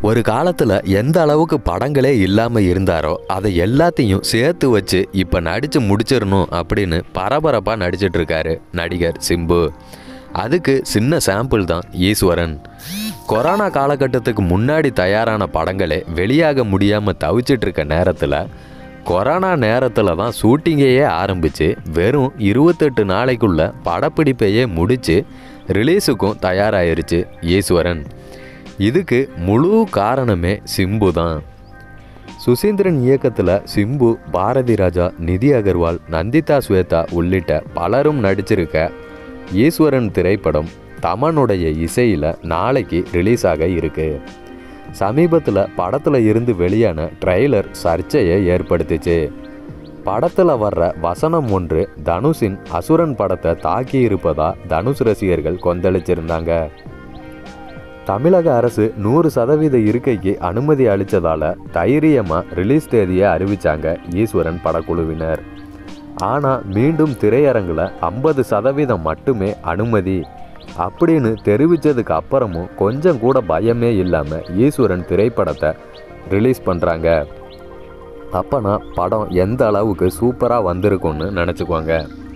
ஒரு காலத்தில் எந்த அளவுக்கு படங்களே இல்லாமல் இருந்தாரோ அதை எல்லாத்தையும் சேர்த்து வச்சு இப்போ நடித்து முடிச்சிடணும் அப்படின்னு பரபரப்பாக நடிச்சிட்டு இருக்காரு நடிகர் சிம்பு அதுக்கு சின்ன சாம்பிள் தான் ஈஸ்வரன் கொரோனா காலகட்டத்துக்கு முன்னாடி தயாரான படங்களே வெளியாக முடியாமல் தவிச்சிட்டு இருக்க நேரத்தில் கொரோனா நேரத்தில் தான் ஷூட்டிங்கையே ஆரம்பித்து வெறும் இருபத்தெட்டு நாளைக்குள்ள படப்பிடிப்பையே முடித்து ரிலீஸுக்கும் தயாராயிருச்சு ஈஸ்வரன் இதுக்கு முழு காரணமே சிம்பு தான் சுசீந்திரன் இயக்கத்தில் சிம்பு பாரதி ராஜா நிதி அகர்வால் நந்திதா ஸ்வேதா உள்ளிட்ட பலரும் நடிச்சிருக்க ஈஸ்வரன் திரைப்படம் தமனுடைய இசையில் நாளைக்கு ரிலீஸ் ஆக இருக்கு சமீபத்தில் படத்தில் இருந்து வெளியான ட்ரெய்லர் சர்ச்சையை ஏற்படுத்துச்சு படத்தில் வர்ற வசனம் ஒன்று தனுஷின் அசுரன் படத்தை தாக்கி இருப்பதா தனுஷ் ரசிகர்கள் கொந்தளிச்சிருந்தாங்க தமிழக அரசு நூறு சதவீத இருக்கைக்கு அனுமதி அளித்ததால தைரியமாக ரிலீஸ் தேதியை அறிவிச்சாங்க ஈஸ்வரன் படக்குழுவினர் ஆனால் மீண்டும் திரையரங்கில் ஐம்பது சதவீதம் மட்டுமே அனுமதி அப்படின்னு தெரிவித்ததுக்கு அப்புறமும் கொஞ்சம் கூட பயமே இல்லாமல் ஈஸ்வரன் திரைப்படத்தை ரிலீஸ் பண்ணுறாங்க அப்போனா படம் எந்த அளவுக்கு சூப்பராக வந்திருக்கும்னு நினச்சிக்குவாங்க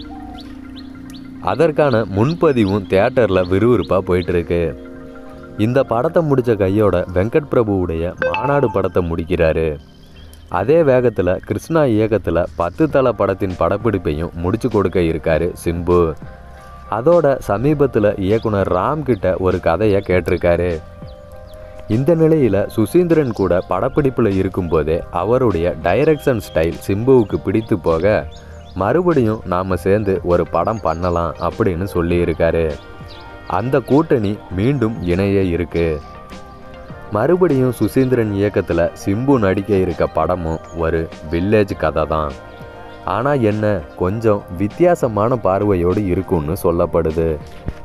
அதற்கான முன்பதிவும் தியேட்டரில் விறுவிறுப்பாக போயிட்டுருக்கு இந்த படத்தை முடித்த கையோட வெங்கட் பிரபுவுடைய மாநாடு படத்தை முடிக்கிறாரு அதே வேகத்தில் கிருஷ்ணா இயக்கத்தில் பத்து தல படத்தின் படப்பிடிப்பையும் முடிச்சு கொடுக்க இருக்காரு சிம்பு அதோட சமீபத்தில் இயக்குனர் ராம் கிட்ட ஒரு கதையை கேட்டிருக்காரு இந்த நிலையில் சுசீந்திரன் கூட படப்பிடிப்பில் இருக்கும்போதே அவருடைய டைரக்ஷன் ஸ்டைல் சிம்புவுக்கு பிடித்து போக மறுபடியும் நாம் சேர்ந்து ஒரு படம் பண்ணலாம் அப்படின்னு சொல்லியிருக்காரு அந்த கூட்டணி மீண்டும் இணைய இருக்கு மறுபடியும் சுசீந்திரன் இயக்கத்தில் சிம்பு நடிக்க இருக்க படமும் ஒரு வில்லேஜ் கதை தான் ஆனால் என்ன கொஞ்சம் வித்தியாசமான பார்வையோடு இருக்கும்னு சொல்லப்படுது